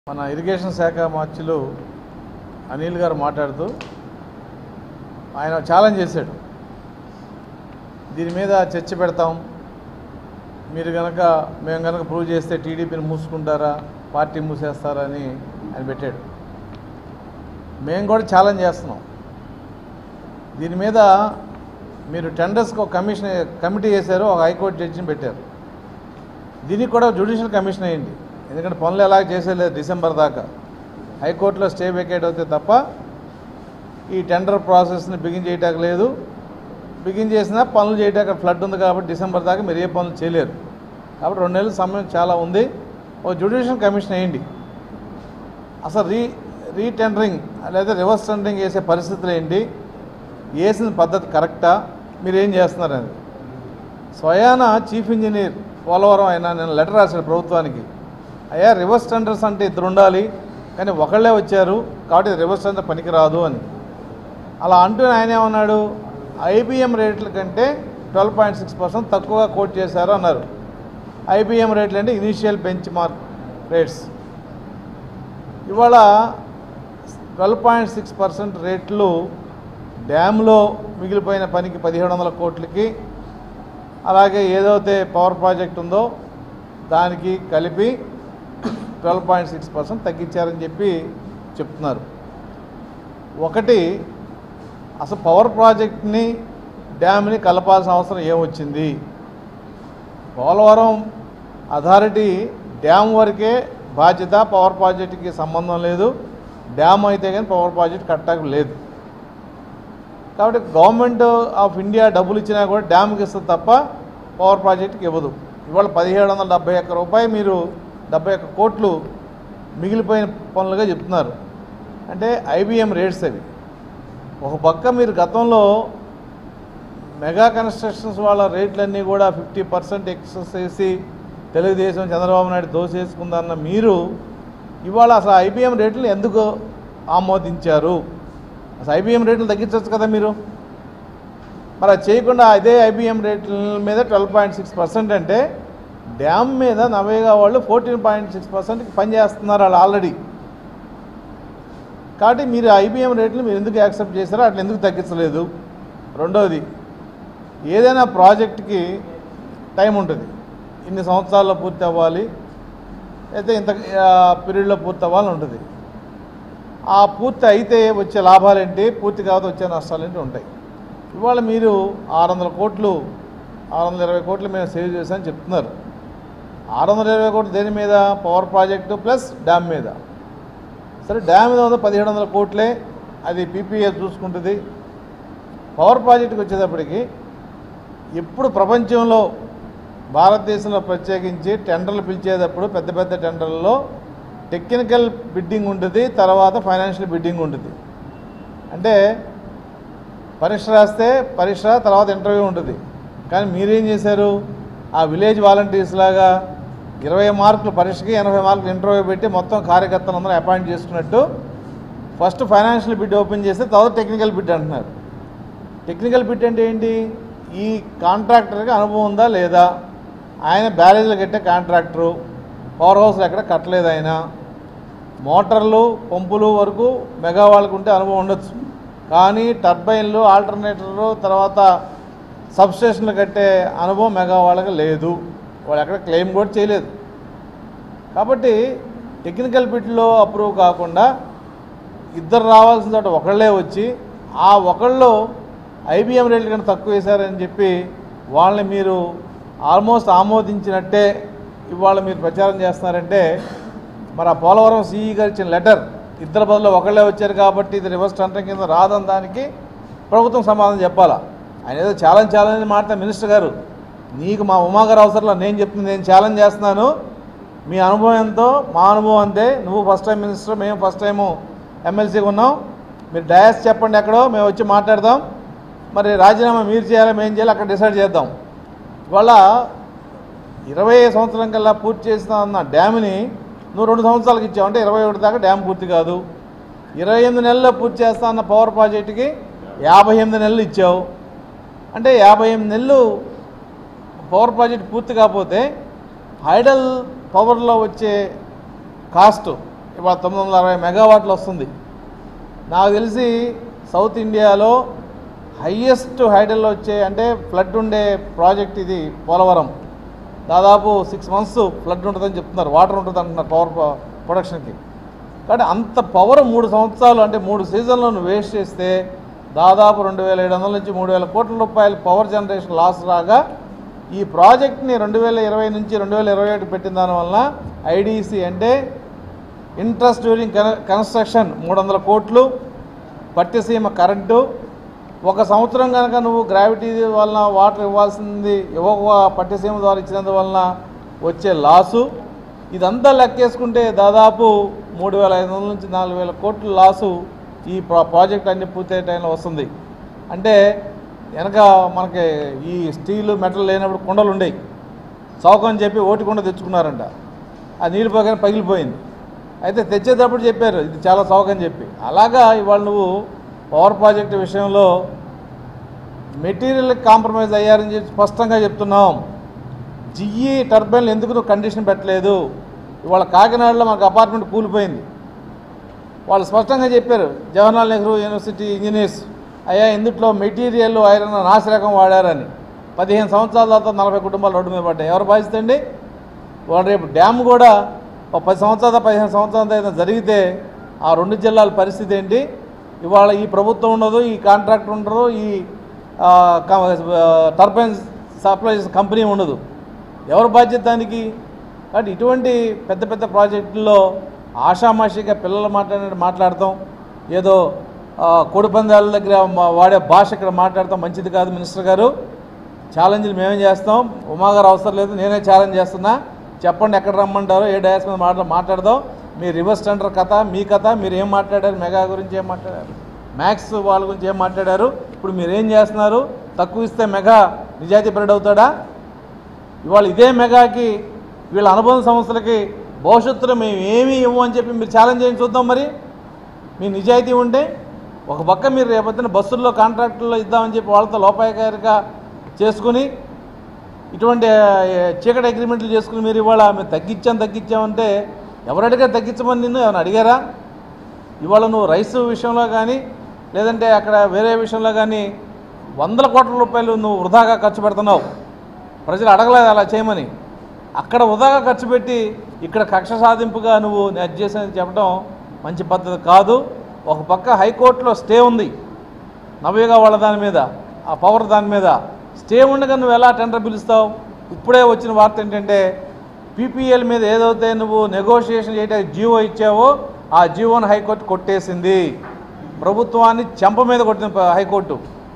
మన ఇరిగేషన్ శాఖ మార్చులు అనిల్ గారు మాట్లాడుతూ ఆయన ఛాలెంజ్ చేశాడు దీని మీద చర్చ పెడతాం మీరు కనుక మేము కనుక ప్రూవ్ చేస్తే టీడీపీని మూసుకుంటారా పార్టీ మూసేస్తారా అని ఆయన పెట్టాడు మేము కూడా ఛాలెంజ్ చేస్తున్నాం దీని మీద మీరు టెండర్స్కి ఒక కమిషన్ కమిటీ చేశారు ఒక హైకోర్టు జడ్జిని పెట్టారు దీనికి కూడా జ్యుడిషియల్ కమిషన్ అయ్యింది ఎందుకంటే పనులు ఎలా చేసేలేదు డిసెంబర్ దాకా హైకోర్టులో స్టే వెకేట్ అవుతే తప్ప ఈ టెండర్ ప్రాసెస్ని బిగిన్ చేయటానికి లేదు బిగిన్ చేసినా పనులు చేయటానికి ఫ్లడ్ ఉంది కాబట్టి డిసెంబర్ దాకా మీరు ఏ పనులు చేయలేరు కాబట్టి రెండు నెలల సమయం చాలా ఉంది ఓ జ్యుడిషియల్ కమిషన్ వేయండి అసలు రీ రీటెండరింగ్ లేదా రివర్స్ టెండరింగ్ చేసే పరిస్థితులు ఏంటి వేసిన పద్ధతి కరెక్టా మీరు ఏం చేస్తున్నారని స్వయాన చీఫ్ ఇంజనీర్ పోలవరం ఆయన నేను లెటర్ రాశాడు ప్రభుత్వానికి అయ్యా రివర్స్ టెండర్స్ అంటే ఇద్దరు ఉండాలి కానీ ఒకళ్ళే వచ్చారు కాబట్టి రివర్స్ టెండర్ పనికిరాదు అని అలా అంటూ ఆయన ఏమన్నాడు ఐబిఎం రేట్ల కంటే ట్వెల్వ్ పాయింట్ సిక్స్ పర్సెంట్ తక్కువగా కోట్ చేశారు అన్నారు ఐబిఎం రేట్లు అంటే ఇనీషియల్ బెంచ్ మార్క్ రేట్స్ ఇవాళ ట్వెల్వ్ పాయింట్ సిక్స్ పర్సెంట్ రేట్లు డ్యామ్లో మిగిలిపోయిన పనికి పదిహేడు వందల కోట్లకి అలాగే ఏదైతే పవర్ ప్రాజెక్ట్ ఉందో దానికి కలిపి ట్వెల్వ్ పాయింట్ సిక్స్ పర్సెంట్ తగ్గించారని చెప్పి చెప్తున్నారు ఒకటి అసలు పవర్ ప్రాజెక్ట్ని డ్యామ్ని కలపాల్సిన అవసరం ఏమొచ్చింది పోలవరం అథారిటీ డ్యామ్ వరకే బాధ్యత పవర్ ప్రాజెక్టుకి సంబంధం లేదు డ్యామ్ అయితే కానీ పవర్ ప్రాజెక్ట్ కట్టక లేదు కాబట్టి గవర్నమెంట్ ఆఫ్ ఇండియా డబ్బులు ఇచ్చినా కూడా డ్యామ్కి ఇస్తుంది తప్ప పవర్ ప్రాజెక్ట్కి ఇవ్వదు ఇవాళ పదిహేడు వందల డెబ్బై ఒక్క రూపాయి మీరు డెబ్బై ఒక్క కోట్లు మిగిలిపోయిన పనులుగా చెప్తున్నారు అంటే ఐబిఎం రేట్స్ అవి ఒక పక్క మీరు గతంలో మెగా కన్స్ట్రక్షన్స్ వాళ్ళ రేట్లన్నీ కూడా ఫిఫ్టీ పర్సెంట్ ఎక్సెస్ చేసి తెలుగుదేశం చంద్రబాబు నాయుడు దోసేసుకుందన్న మీరు ఇవాళ అసలు ఐబిఎం రేట్లు ఎందుకు ఆమోదించారు అసలు ఐబిఎం రేట్లు తగ్గించవచ్చు కదా మీరు మరి అది చేయకుండా అదే ఐబిఎం రేట్ల మీద ట్వెల్వ్ పాయింట్ సిక్స్ పర్సెంట్ అంటే డ్యామ్ మీద నవేగా వాళ్ళు ఫోర్టీన్ పాయింట్ సిక్స్ పర్సెంట్కి పనిచేస్తున్నారు వాళ్ళు ఆల్రెడీ కాబట్టి మీరు ఐబిఎం రేట్లు మీరు ఎందుకు యాక్సెప్ట్ చేశారో అట్లా ఎందుకు తగ్గించలేదు రెండవది ఏదైనా ప్రాజెక్ట్కి టైం ఉంటుంది ఇన్ని సంవత్సరాల్లో పూర్తి అవ్వాలి అయితే ఇంత పీరియడ్లో పూర్తి అవ్వాలని ఉంటుంది ఆ పూర్తి అయితే వచ్చే లాభాలేంటి పూర్తి కాకపోతే వచ్చే నష్టాలేంటి ఉంటాయి ఇవాళ మీరు ఆరు వందల కోట్లు ఆరు వందల ఇరవై కోట్లు మేము సేవ్ చేశామని చెప్తున్నారు ఆరు వందల ఇరవై కోట్లు దేని మీద పవర్ ప్రాజెక్టు ప్లస్ డ్యామ్ మీద సరే డ్యామ్ మీద ఉందో పదిహేడు వందల కోట్లే అది పీపీఏ చూసుకుంటుంది పవర్ ప్రాజెక్టుకి వచ్చేటప్పటికి ఎప్పుడు ప్రపంచంలో భారతదేశంలో ప్రత్యేకించి టెండర్లు పిలిచేటప్పుడు పెద్ద పెద్ద టెండర్లలో టెక్నికల్ బిడ్డింగ్ ఉంటుంది తర్వాత ఫైనాన్షియల్ బిడ్డింగ్ ఉంటుంది అంటే పరీక్ష రాస్తే పరీక్ష తర్వాత ఇంటర్వ్యూ ఉంటుంది కానీ మీరేం చేశారు ఆ విలేజ్ వాలంటీర్స్ లాగా ఇరవై మార్కులు పరీక్షకి ఎనభై మార్కులు ఇంటర్వ్యూ పెట్టి మొత్తం కార్యకర్తలందరూ అపాయింట్ చేసుకున్నట్టు ఫస్ట్ ఫైనాన్షియల్ బిడ్ ఓపెన్ చేస్తే తర్వాత టెక్నికల్ బిడ్ అంటున్నారు టెక్నికల్ బిడ్ అంటే ఏంటి ఈ కాంట్రాక్టర్కి అనుభవం ఉందా లేదా ఆయన బ్యారేజ్లు కట్టే కాంట్రాక్టరు పవర్ హౌస్లు ఎక్కడ కట్టలేదు ఆయన మోటార్లు పంపులు వరకు మెగా వాళ్ళకు ఉంటే అనుభవం ఉండొచ్చు కానీ టర్బైన్లు ఆల్టర్నేటర్లు తర్వాత సబ్స్టేషన్లు కట్టే అనుభవం మెగా వాళ్ళకి లేదు వాళ్ళు ఎక్కడ క్లెయిమ్ కూడా చేయలేదు కాబట్టి టెక్నికల్ బిడ్లో అప్రూవ్ కాకుండా ఇద్దరు రావాల్సిన చోట ఒకళ్ళే వచ్చి ఆ ఒకళ్ళు ఐబిఎం రేట్లు కన్నా తక్కువ వేశారని చెప్పి వాళ్ళని మీరు ఆల్మోస్ట్ ఆమోదించినట్టే ఇవాళ మీరు ప్రచారం చేస్తున్నారంటే మరి ఆ పోలవరం సిఈ గారు ఇచ్చిన లెటర్ ఇద్దరు బదులు ఒకళ్ళే వచ్చారు కాబట్టి ఇది రివర్స్ టెండరింగ్ కింద రాదని దానికి ప్రభుత్వం సమాధానం చెప్పాలా ఆయన ఏదో ఛాలెంజ్ ఛాలెంజ్ మాట మినిస్టర్ గారు నీకు మా ఉమాగారు అవసరంలో నేను చెప్తుంది నేను ఛాలెంజ్ చేస్తున్నాను మీ అనుభవం ఎంతో మా అనుభవం అంతే నువ్వు ఫస్ట్ టైం మినిస్టర్ మేము ఫస్ట్ టైము ఎమ్మెల్సీగా ఉన్నాం మీరు డయాస్ చెప్పండి ఎక్కడో మేము వచ్చి మాట్లాడదాం మరి రాజీనామా మీరు చేయాలి మేము చేయాలి అక్కడ డిసైడ్ చేద్దాం ఇవాళ ఇరవై సంవత్సరం కల్లా పూర్తి చేసిన అన్న డ్యామ్ని నువ్వు రెండు సంవత్సరాలకు ఇచ్చావు అంటే ఇరవై ఒకటి దాకా డ్యామ్ పూర్తి కాదు ఇరవై ఎనిమిది నెలల్లో పూర్తి చేస్తా అన్న పవర్ ప్రాజెక్టుకి యాభై ఎనిమిది నెలలు ఇచ్చావు అంటే యాభై ఎనిమిది నెలలు పవర్ ప్రాజెక్ట్ పూర్తి కాకపోతే హైడల్ పవర్లో వచ్చే కాస్ట్ ఇవాళ తొమ్మిది వందల అరవై మెగావాట్లు వస్తుంది నాకు తెలిసి సౌత్ ఇండియాలో హయ్యెస్ట్ హైడల్లో వచ్చే అంటే ఫ్లడ్ ఉండే ప్రాజెక్ట్ ఇది పోలవరం దాదాపు సిక్స్ మంత్స్ ఫ్లడ్ ఉంటుందని చెప్తున్నారు వాటర్ ఉంటుంది అంటున్నారు పవర్ ప్రొడక్షన్కి కానీ అంత పవర్ మూడు సంవత్సరాలు అంటే మూడు సీజన్లను వేస్ట్ చేస్తే దాదాపు రెండు వేల ఏడు వందల నుంచి మూడు వేల కోట్ల రూపాయల పవర్ జనరేషన్ లాస్ రాగా ఈ ప్రాజెక్ట్ని రెండు వేల ఇరవై నుంచి రెండు వేల ఇరవై ఒకటి పెట్టిన దానివల్ల ఐడిసి అంటే ఇంట్రెస్ట్ డ్యూరింగ్ కన్స్ట్రక్షన్ మూడు వందల కోట్లు పట్టిసీమ కరెంటు ఒక సంవత్సరం కనుక నువ్వు గ్రావిటీ వలన వాటర్ ఇవ్వాల్సింది ఇవ్వక పట్టిసీమ ద్వారా ఇచ్చినందువలన వచ్చే లాసు ఇదంతా లెక్కేసుకుంటే దాదాపు మూడు వేల ఐదు వందల నుంచి నాలుగు వేల కోట్ల లాసు ఈ ప్రా ప్రాజెక్ట్ అన్ని పూర్తయ్యే టైంలో వస్తుంది అంటే వెనక మనకి ఈ స్టీలు మెటల్ లేనప్పుడు కుండలు ఉండేవి చౌకని చెప్పి ఓటి కుండ తెచ్చుకున్నారంట ఆ నీళ్ళు పోగానే పగిలిపోయింది అయితే తెచ్చేటప్పుడు చెప్పారు ఇది చాలా చౌకని చెప్పి అలాగా ఇవాళ నువ్వు పవర్ ప్రాజెక్ట్ విషయంలో మెటీరియల్ కాంప్రమైజ్ అయ్యారని చెప్పి స్పష్టంగా చెప్తున్నాం జిఈ టర్బైన్లు ఎందుకు నువ్వు కండిషన్ పెట్టలేదు ఇవాళ కాకినాడలో మాకు అపార్ట్మెంట్ కూలిపోయింది వాళ్ళు స్పష్టంగా చెప్పారు జవహర్లాల్ నెహ్రూ యూనివర్సిటీ ఇంజనీర్స్ అయ్యా ఇందుట్లో మెటీరియల్ ఐరన్ నాసిరకం వాడారని పదిహేను సంవత్సరాల తర్వాత నలభై కుటుంబాలు రోడ్డు మీద పడ్డాయి ఎవరు బాధ్యత అండి వాళ్ళు రేపు డ్యామ్ కూడా ఒక పది సంవత్సరాల పదిహేను సంవత్సరాల ఏదైనా జరిగితే ఆ రెండు జిల్లాల పరిస్థితి ఏంటి ఇవాళ ఈ ప్రభుత్వం ఉండదు ఈ కాంట్రాక్టర్ ఉండరు ఈ టర్బైన్ సప్లై చేసే కంపెనీ ఉండదు ఎవరు బాధ్యత దానికి కాబట్టి ఇటువంటి పెద్ద పెద్ద ప్రాజెక్టుల్లో ఆషామాషిగా పిల్లలు మాట్లాడినట్టు మాట్లాడతాం ఏదో ఆ, కోడిపందాల దగ్గర మా- వాడే భాష ఇక్కడ మాట్లాడతాం మంచిది కాదు మినిస్టర్ గారు ఛాలెంజ్లు మేమేం చేస్తాం ఉమా గారు అవసరం లేదు నేనే ఛాలెంజ్ చేస్తున్నా చెప్పండి ఎక్కడ రమ్మంటారో ఏ డయాస్ మీద మాట్లా మాట్లాడదాం మీ రివర్స్ టెండర్ కథ మీ కథ మీరు ఏం మాట్లాడారు మెగా గురించి ఏం మాట్లాడారు మ్యాక్స్ వాళ్ళ గురించి ఏం మాట్లాడారు ఇప్పుడు మీరు ఏం చేస్తున్నారు తక్కువ ఇస్తే మెగా నిజాయితీ పరుడు అవుతాడా ఇవాళ ఇదే మెగాకి వీళ్ళ అనుబంధ సంస్థలకి భవిష్యత్తులో మేము ఏమీ ఇవ్వము అని చెప్పి మీరు ఛాలెంజ్ చేయండి చూద్దాం మరి మీ నిజాయితీ ఉంటే ఒక పక్క మీరు రేపొద్దున బస్సుల్లో కాంట్రాక్టుల్లో ఇద్దామని చెప్పి వాళ్ళతో లోపాయకారిగా చేసుకుని ఇటువంటి ఆ, చీకటి అగ్రిమెంట్లు చేసుకుని మీరు ఇవాళ మేము తగ్గించాం తగ్గించామంటే ఎవరు అడిగారు తగ్గించమని నిన్ను ఏమైనా అడిగారా ఇవాళ నువ్వు రైస్ విషయంలో కానీ లేదంటే అక్కడ వేరే విషయంలో కానీ వందల కోట్ల రూపాయలు నువ్వు వృధాగా ఖర్చు పెడుతున్నావు ప్రజలు అడగలేదు అలా చేయమని అక్కడ వృధాగా ఖర్చు పెట్టి ఇక్కడ కక్ష సాధింపుగా నువ్వు అది చేసేది చెప్పడం మంచి పద్ధతి కాదు ఒక పక్క హైకోర్టులో స్టే ఉంది నవ్యగా వాళ్ళ దాని మీద ఆ పవర్ దాని మీద స్టే ఉండగా నువ్వు ఎలా టెండర్ పిలుస్తావు ఇప్పుడే వచ్చిన వార్త ఏంటంటే పీపీఎల్ మీద ఏదైతే నువ్వు నెగోషియేషన్ చేయడానికి జీవో ఇచ్చావో ఆ జీవోని హైకోర్టు కొట్టేసింది ప్రభుత్వాన్ని చెంప మీద కొట్టిన ప- హైకోర్టు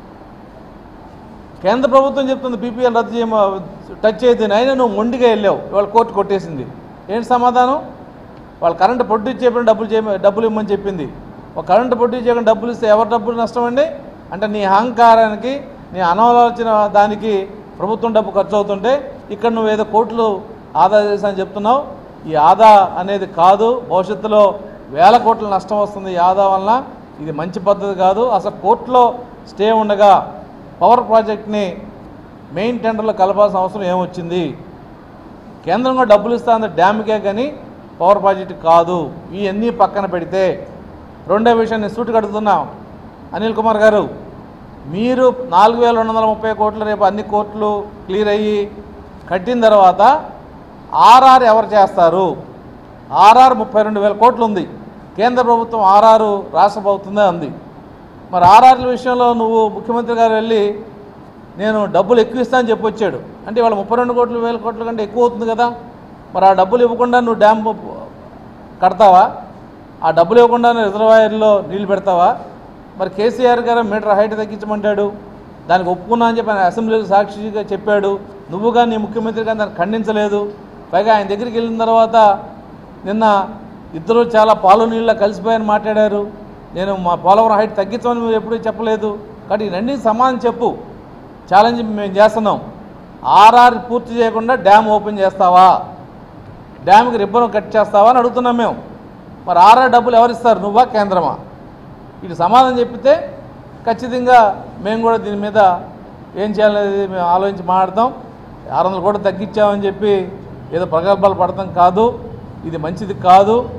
కేంద్ర ప్రభుత్వం చెప్తుంది పీపీఎల్ రద్దు చేయమ టచ్ చేయొద్దని అయినా నువ్వు మొండిగా వెళ్ళావు ఇవాళ కోర్టు కొట్టేసింది ఏంటి సమాధానం వాళ్ళు కరెంటు ప్రొడ్యూస్ చేయకుండా డబ్బులు చేయ డబ్బులు ఇవ్వమని చెప్పింది ఒక కరెంటు ప్రొడ్యూస్ చేయకుండా డబ్బులు ఇస్తే ఎవరి డబ్బులు నష్టం అండి అంటే నీ అహంకారానికి నీ అనాలోచన దానికి ప్రభుత్వం డబ్బు ఖర్చు అవుతుంటే ఇక్కడ నువ్వు ఏదో కోట్లు ఆదా చేశాని చెప్తున్నావు ఈ ఆదా అనేది కాదు భవిష్యత్తులో వేల కోట్ల నష్టం వస్తుంది ఈ ఆదా వలన ఇది మంచి పద్ధతి కాదు అసలు కోర్టులో స్టే ఉండగా పవర్ ప్రాజెక్ట్ని మెయిన్ టెండర్లో కలపాల్సిన అవసరం ఏమొచ్చింది కేంద్రం కూడా డబ్బులు ఇస్తా ఉంది డ్యామ్కే కానీ పవర్ ప్రాజెక్ట్ కాదు ఇవన్నీ పక్కన పెడితే రెండో విషయం నేను సూటు కడుగుతున్నా అనిల్ కుమార్ గారు మీరు నాలుగు వేల రెండు వందల ముప్పై కోట్లు రేపు అన్ని కోట్లు క్లియర్ అయ్యి కట్టిన తర్వాత ఆర్ఆర్ ఎవరు చేస్తారు ఆర్ఆర్ ముప్పై రెండు వేల కోట్లు ఉంది కేంద్ర ప్రభుత్వం ఆర్ఆర్ రాష్ట్ర ప్రభుత్వమే ఉంది మరి ఆర్ఆర్ల విషయంలో నువ్వు ముఖ్యమంత్రి గారు వెళ్ళి నేను డబ్బులు ఎక్కువ ఇస్తా అని చెప్పి వచ్చాడు అంటే ఇవాళ ముప్పై రెండు కోట్ల వేల కోట్ల కంటే ఎక్కువ అవుతుంది కదా మరి ఆ డబ్బులు ఇవ్వకుండా నువ్వు డ్యామ్ కడతావా ఆ డబ్బులు ఇవ్వకుండా రిజర్వాయర్లో నీళ్లు పెడతావా మరి కేసీఆర్ గారు మీటర్ హైట్ తగ్గించమంటాడు దానికి ఒప్పుకున్నా అని చెప్పి ఆయన అసెంబ్లీలో సాక్షిగా చెప్పాడు నువ్వు కానీ నీ ముఖ్యమంత్రి కానీ దాన్ని ఖండించలేదు పైగా ఆయన దగ్గరికి వెళ్ళిన తర్వాత నిన్న ఇద్దరు చాలా పాలు నీళ్ళ కలిసిపోయని మాట్లాడారు నేను మా పోలవరం హైట్ తగ్గించమని మీరు ఎప్పుడూ చెప్పలేదు కాబట్టి ఇవన్నీ సమానం చెప్పు ఛాలెంజ్ మేము చేస్తున్నాం ఆర్ఆర్ పూర్తి చేయకుండా డ్యామ్ ఓపెన్ చేస్తావా డ్యామ్కి రిబ్బన్ కట్ చేస్తావా అని అడుగుతున్నాం మేము మరి ఆర్ఆర్ డబ్బులు ఎవరిస్తారు నువ్వా కేంద్రమా ఇటు సమాధానం చెప్పితే ఖచ్చితంగా మేము కూడా దీని మీద ఏం చేయాలనేది మేము ఆలోచించి మాట్లాడతాం ఆరు వందలు కూడా తగ్గించామని చెప్పి ఏదో ప్రగల్భాలు పడతాం కాదు ఇది మంచిది కాదు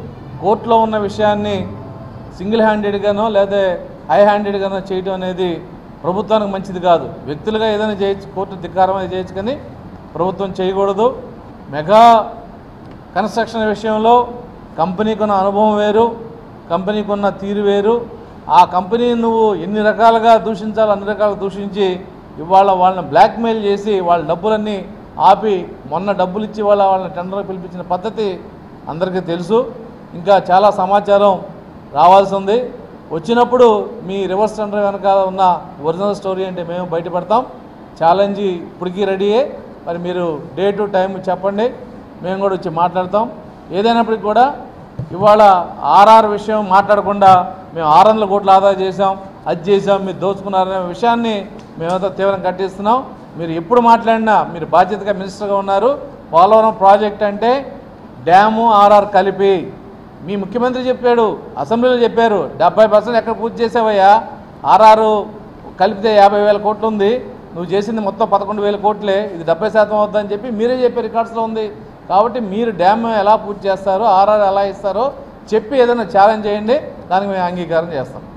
కోర్టులో ఉన్న విషయాన్ని సింగిల్ హ్యాండెడ్గానో లేదా హై హ్యాండెడ్గానో చేయడం అనేది ప్రభుత్వానికి మంచిది కాదు వ్యక్తులుగా ఏదైనా చేయొచ్చు కోర్టు ధిక్కారం అది చేయొచ్చు కానీ ప్రభుత్వం చేయకూడదు మెగా కన్స్ట్రక్షన్ విషయంలో కంపెనీకి ఉన్న అనుభవం వేరు కంపెనీకి ఉన్న తీరు వేరు ఆ కంపెనీని నువ్వు ఎన్ని రకాలుగా దూషించాలో అన్ని రకాలుగా దూషించి ఇవాళ వాళ్ళని బ్లాక్మెయిల్ చేసి వాళ్ళ డబ్బులన్నీ ఆపి మొన్న డబ్బులు ఇచ్చి వాళ్ళ వాళ్ళని టెండర్ పిలిపించిన పద్ధతి అందరికీ తెలుసు ఇంకా చాలా సమాచారం రావాల్సి ఉంది వచ్చినప్పుడు మీ రివర్స్ టెండర్ వెనకాల ఉన్న ఒరిజినల్ స్టోరీ అంటే మేము బయటపడతాం ఛాలెంజ్ ఇప్పటికీ రెడీయే మరి మీరు డే టు టైం చెప్పండి మేము కూడా వచ్చి మాట్లాడతాం ఏదైనప్పటికీ కూడా ఇవాళ ఆర్ఆర్ విషయం మాట్లాడకుండా మేము ఆరు వందల కోట్లు ఆదా చేసాం అది చేసాం మీరు దోచుకున్నారనే విషయాన్ని మేమంతా తీవ్రంగా కట్టిస్తున్నాం మీరు ఎప్పుడు మాట్లాడినా మీరు బాధ్యతగా మినిస్టర్గా ఉన్నారు పోలవరం ప్రాజెక్ట్ అంటే డ్యాము ఆర్ఆర్ కలిపి మీ ముఖ్యమంత్రి చెప్పాడు అసెంబ్లీలో చెప్పారు డెబ్బై పర్సెంట్ ఎక్కడ పూర్తి చేసావయ్యా ఆర్ఆర్ కలిపితే యాభై వేల కోట్లు ఉంది నువ్వు చేసింది మొత్తం పదకొండు వేల కోట్లే ఇది డెబ్బై శాతం అవుతుందని చెప్పి మీరే చెప్పే రికార్డ్స్లో ఉంది కాబట్టి మీరు డ్యామ్ ఎలా పూర్తి చేస్తారో ఆర్ఆర్ ఎలా ఇస్తారో చెప్పి ఏదైనా ఛాలెంజ్ చేయండి దానికి మేము అంగీకారం చేస్తాం